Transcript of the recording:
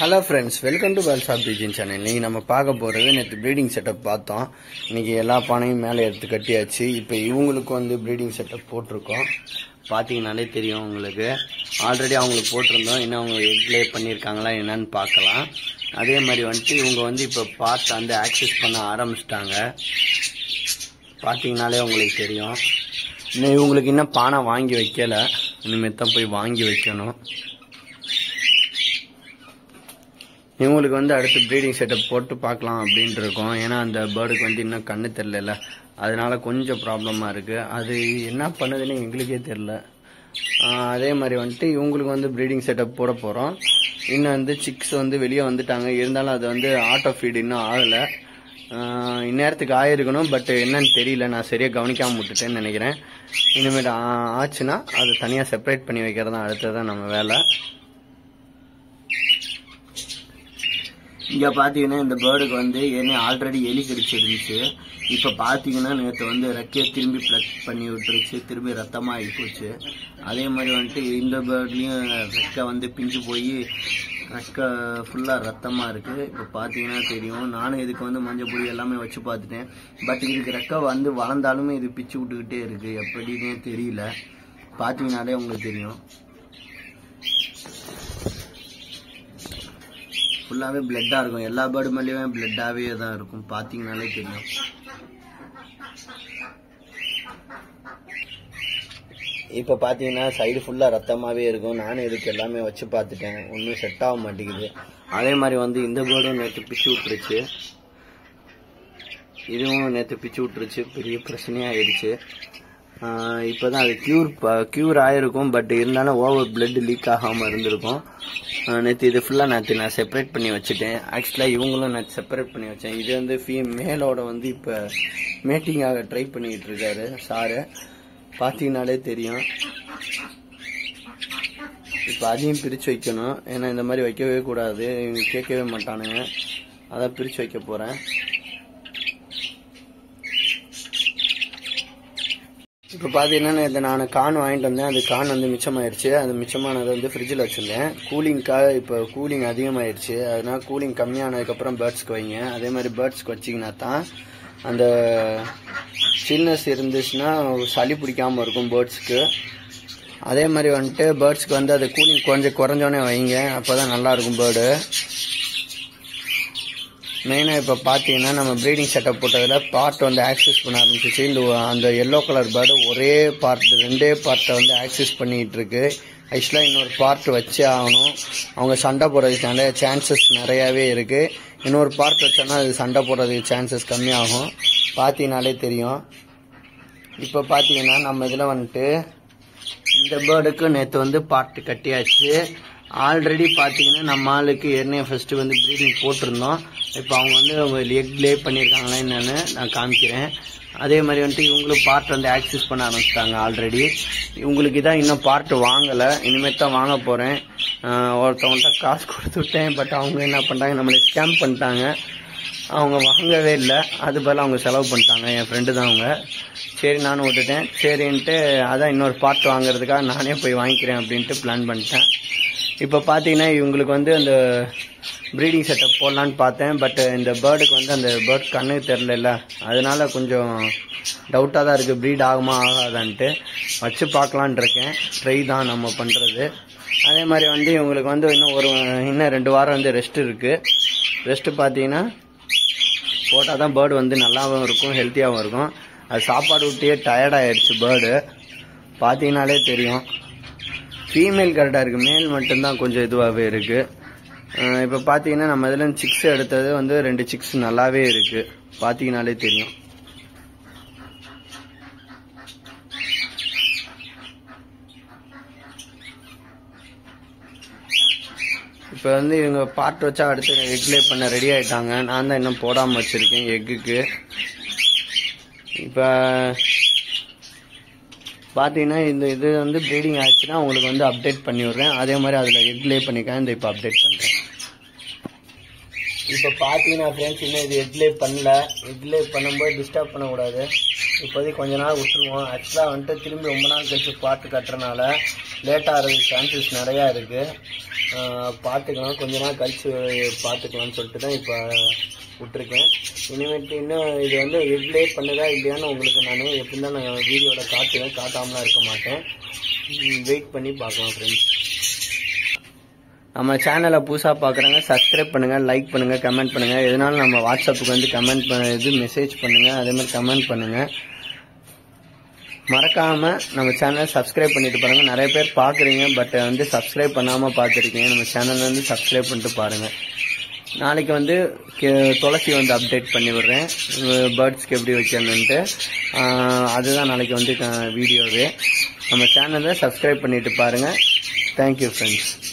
hello friends welcome to Vels of pigeon channel இன்னைக்கு நம்ம பார்க்க போகிறது நேற்று ப்ரீடிங் செட்டப் பார்த்தோம் இன்னைக்கு எல்லா பானையும் மேலே எடுத்து கட்டியாச்சு இப்போ இவங்களுக்கு வந்து ப்ரீடிங் செட்டப் போட்டிருக்கோம் பார்த்தீங்கனாலே தெரியும் உங்களுக்கு ஆல்ரெடி அவங்களுக்கு போட்டிருந்தோம் இன்னும் அவங்க எக் லே பண்ணியிருக்காங்களா என்னன்னு பார்க்கலாம் அதே மாதிரி வந்துட்டு இவங்க வந்து இப்போ பார்ட் வந்து ஆக்சஸ் பண்ண ஆரம்பிச்சிட்டாங்க பார்த்தீங்கனாலே உங்களுக்கு தெரியும் இன்னும் இவங்களுக்கு இன்னும் பானை வாங்கி வைக்கல இனிமேல் தான் போய் வாங்கி வைக்கணும் இவங்களுக்கு வந்து அடுத்து ப்ரீடிங் செட்டப் போட்டு பார்க்கலாம் அப்படின்ட்டு இருக்கோம் ஏன்னா அந்த பேர்டுக்கு வந்து இன்னும் கண்ணு தெரில அதனால கொஞ்சம் ப்ராப்ளமாக இருக்குது அது என்ன பண்ணுதுன்னு எங்களுக்கே தெரில அதே மாதிரி வந்துட்டு இவங்களுக்கு வந்து ப்ரீடிங் செட்டப் போட போகிறோம் இன்னும் வந்து சிக்ஸ் வந்து வெளியே வந்துட்டாங்க இருந்தாலும் அது வந்து ஆட்டோ ஃபீட் இன்னும் ஆகலை இந்நேரத்துக்கு ஆயிருக்கணும் பட் என்னன்னு தெரியல நான் சரியாக கவனிக்காமல் விட்டுட்டேன்னு நினைக்கிறேன் இனிமேல் ஆ- ஆச்சுன்னா அதை தனியாக செப்பரேட் பண்ணி வைக்கிறது தான் அடுத்ததான் நம்ம வேலை இங்க பாத்தீங்கன்னா இந்த பேர்டுக்கு வந்து என்ன ஆல்ரெடி எலி கடிச்சிருந்துச்சு இப்ப பாத்தீங்கன்னா நேற்று வந்து ரெக்கையை திரும்பி பிளக் பண்ணி விட்டுருச்சு திரும்பி ரத்தமா ஆகி போச்சு அதே மாதிரி வந்துட்டு இந்த பேர்ட்லயும் ரெக்கை வந்து பிஞ்சு போய் ரெக்கை ஃபுல்லா ரத்தமா இருக்கு இப்ப பாத்தீங்கன்னா தெரியும் நானும் இதுக்கு வந்து மஞ்சள் பொடி எல்லாமே வச்சு பார்த்துட்டேன் பட் இதுக்கு ரெக்கை வந்து வளர்ந்தாலுமே இது பிச்சு விட்டுக்கிட்டே இருக்கு எப்படின்னே தெரியல பாத்தீங்கன்னாலே உங்களுக்கு தெரியும் ஃபுல்லாகவே பிளட்டாக இருக்கும் எல்லா பேர்டு மேலேயுமே பிளட்டாகவே தான் இருக்கும் பார்த்தீங்கனாலே தெரியும் இப்போ பார்த்தீங்கன்னா சைடு ஃபுல்லாக ரத்தமாகவே இருக்கும் நானும் இதுக்கு எல்லாமே வச்சு பார்த்துட்டேன் ஒன்றும் செட் ஆக மாட்டேங்குது அதே மாதிரி வந்து இந்த பேர்டும் நேற்று பிச்சு விட்டுருச்சு இதுவும் நேற்று பிச்சு விட்டுருச்சு பெரிய பிரச்சனையாயிடுச்சு இப்போ தான் அது க்யூர் க்யூர் ஆயிருக்கும் பட் இருந்தாலும் ஓவர் blood லீக் ஆகாமல் இருந்திருக்கும் நேற்று இது ஃபுல்லாக நேற்று நான் செப்பரேட் பண்ணி வச்சுட்டேன் ஆக்சுவலாக இவங்களும் நான் செப்பரேட் பண்ணி வச்சேன் இது வந்து ஃபீ மேலோட வந்து இப்போ மேட்டிங்காக ட்ரை பண்ணிக்கிட்டு இருக்காரு சாரு பார்த்தீங்கனாலே தெரியும் இப்போ அதையும் பிரித்து வைக்கணும் ஏன்னா இந்த மாதிரி வைக்கவே கூடாது இவங்க கேட்கவே மாட்டானுங்க அதான் பிரித்து வைக்க போகிறேன் இப்போ பார்த்தீங்கன்னா நேற்று நான் கான் வாங்கிட்டு வந்தேன் அது கான் வந்து மிச்சமாயிருச்சு அது மிச்சமானதை வந்து ஃப்ரிட்ஜில் வச்சுருந்தேன் கூலிங்க்காக இப்போ கூலிங் அதிகமாயிருச்சு அதனால கூலிங் கம்மியானதுக்கப்புறம் பேர்ட்ஸ்க்கு வைங்க அதே மாதிரி பேர்ட்ஸ்க்கு வச்சிங்கன்னா தான் அந்த சில்னஸ் இருந்துச்சுன்னா சளி பிடிக்காம இருக்கும் பேர்ட்ஸ்க்கு அதே மாதிரி வந்துட்டு பேர்ட்ஸ்க்கு வந்து அது கூலிங் கொஞ்சம் குறைஞ்சோடனே வைங்க அப்போ தான் நல்லாயிருக்கும் பேர்டு மெயினாக இப்போ பார்த்தீங்கன்னா நம்ம ப்ரீடிங் செட்டப் போட்டதில் பார்ட் வந்து ஆக்சஸ் பண்ண ஆரம்பிச்சிச்சு இந்த அந்த எல்லோ கலர் பேர்டு ஒரே பார்ட் ரெண்டே பார்ட்டை வந்து ஆக்சஸ் பண்ணிகிட்டு இருக்கு ஆக்சுவலாக இன்னொரு பார்ட் வச்சே ஆகணும் அவங்க சண்டை போடுறதுக்கு நிறைய சான்சஸ் நிறையாவே இருக்குது இன்னொரு பார்ட் வச்சோன்னா அது சண்டை போடுறதுக்கு சான்சஸ் கம்மியாகும் பார்த்தீங்கனாலே தெரியும் இப்போ பார்த்தீங்கன்னா நம்ம இதில் வந்துட்டு இந்த பேர்டுக்கு நேற்று வந்து பார்ட் கட்டியாச்சு ஆல்ரெடி பார்த்தீங்கன்னா நம்ம ஆளுக்கு ஏற்கனவே ஃபர்ஸ்ட் வந்து ப்ரீடிங் போட்டிருந்தோம் இப்போ அவங்க வந்து அவங்க எக் லே பண்ணியிருக்காங்களா என்னன்னு நான் காமிக்கிறேன் அதே மாதிரி வந்துட்டு இவங்களுக்கு பார்ட் வந்து ஆக்சஸ் பண்ண ஆரம்பிச்சிட்டாங்க ஆல்ரெடி இவங்களுக்கு இதான் இன்னும் பார்ட் வாங்கலை இனிமேல் தான் வாங்க போகிறேன் ஒருத்தவங்கள்ட்ட காசு கொடுத்து விட்டேன் பட் அவங்க என்ன பண்ணிட்டாங்க நம்மளை ஸ்கேம் பண்ணிட்டாங்க அவங்க வாங்கவே இல்லை அது பதிலா அவங்க செலவு பண்ணிட்டாங்க என் ஃப்ரெண்டு தான் அவங்க சரி நானும் விட்டுட்டேன் சரின்ட்டு அதான் இன்னொரு பார்ட் வாங்குறதுக்காக நானே போய் வாங்கிக்கிறேன் அப்படின்ட்டு பிளான் பண்ணிட்டேன் இப்போ பார்த்தீங்கன்னா இவங்களுக்கு வந்து அந்த ப்ரீடிங் செட்டப் போடலான்னு பார்த்தேன் பட் இந்த பேர்டுக்கு வந்து அந்த பேர்ட் கண்ணு தெரில அதனால கொஞ்சம் டவுட்டாக தான் இருக்குது ப்ரீட் ஆகுமா ஆகாதான்ட்டு வச்சு பார்க்கலான் இருக்கேன் ட்ரை தான் நம்ம பண்ணுறது அதே மாதிரி வந்து இவங்களுக்கு வந்து இன்னும் ஒரு இன்னும் ரெண்டு வாரம் வந்து ரெஸ்ட் இருக்குது ரெஸ்ட்டு பார்த்தீங்கன்னா போட்டால் தான் பேர்டு வந்து நல்லாவும் இருக்கும் ஹெல்த்தியாகவும் இருக்கும் அது சாப்பாடு விட்டியே டயர்ட் ஆயிடுச்சு பேர்டு பார்த்தீங்கனாலே தெரியும் ஃபீமேல் கரெக்டாக இருக்குது மேல் மட்டும்தான் கொஞ்சம் இதுவாகவே இருக்குது இப்போ பார்த்தீங்கன்னா நம்ம இதில் சிக்ஸ் எடுத்தது வந்து ரெண்டு சிக்ஸ் நல்லாவே இருக்குது பார்த்தீங்கனாலே தெரியும் இப்போ வந்து இவங்க பாட்டு வச்சா அடுத்து எக்லே பண்ண ரெடி ஆயிட்டாங்க நான் தான் இன்னும் போடாமல் வச்சுருக்கேன் எக்குக்கு இப்போ பார்த்தீங்கன்னா இந்த இது வந்து ப்ரீடிங் ஆச்சுன்னா உங்களுக்கு வந்து அப்டேட் பண்ணி விட்றேன் அதே மாதிரி அதில் எக்லே பண்ணிக்கேன் இந்த இப்போ அப்டேட் பண்ணுறேன் இப்போ பார்த்தீங்கன்னா ஃப்ரெண்ட்ஸ் இன்னும் இது எக்லே பண்ணல எக்லே பண்ணும்போது டிஸ்டர்ப் பண்ணக்கூடாது இப்போதைக்கு கொஞ்ச நாள் விட்டுருவோம் ஆக்சுவலாக வந்துட்டு திரும்பி ரொம்ப நாள் கழிச்சு பார்த்து கட்டுறனால லேட் ஆகிறதுக்கு சான்சஸ் நிறையா இருக்குது ஆஹ் பார்த்துக்கலாம் கொஞ்ச நாள் கழிச்சு பார்த்துக்கலாம்னு சொல்லிட்டு தான் இப்போ விட்டுருக்கேன் இனிமேட்டு இன்னும் இது வந்து ரெகுலே பண்ணுதா இல்லையான்னு உங்களுக்கு நான் எப்படி தான் நான் வீடியோவில் காட்டுவேன் காட்டாமலாம் இருக்க மாட்டேன் வெயிட் பண்ணி பார்க்கலாம் ஃப்ரெண்ட்ஸ் நம்ம சேனலை புதுசாக பார்க்குறவங்க சப்ஸ்கிரைப் பண்ணுங்கள் லைக் பண்ணுங்கள் கமெண்ட் பண்ணுங்கள் எதனாலும் நம்ம வாட்ஸ்அப்புக்கு வந்து கமெண்ட் பண்ண இது மெசேஜ் பண்ணுங்கள் அதே மாதிரி கமெண்ட் பண்ணுங்கள் மறக்காம நம்ம சேனலை சப்ஸ்கிரைப் பண்ணிட்டு பாருங்க நிறைய பேர் பார்க்குறீங்க பட் வந்து சப்ஸ்கிரைப் பண்ணாமல் பார்த்துருக்கீங்க நம்ம சேனல் வந்து சப்ஸ்கிரைப் பண்ணிட்டு பாருங்க நாளைக்கு வந்து கே- துளசி வந்து அப்டேட் பண்ணி விடுறேன் பேர்ட்ஸ்க்கு எப்படி வைக்கணுன்ட்டு ஆஹ் அதுதான் நாளைக்கு வந்து வீடியோவே நம்ம சேனலை சப்ஸ்கிரைப் பண்ணிட்டு பாருங்க தேங்க்யூ ஃப்ரெண்ட்ஸ்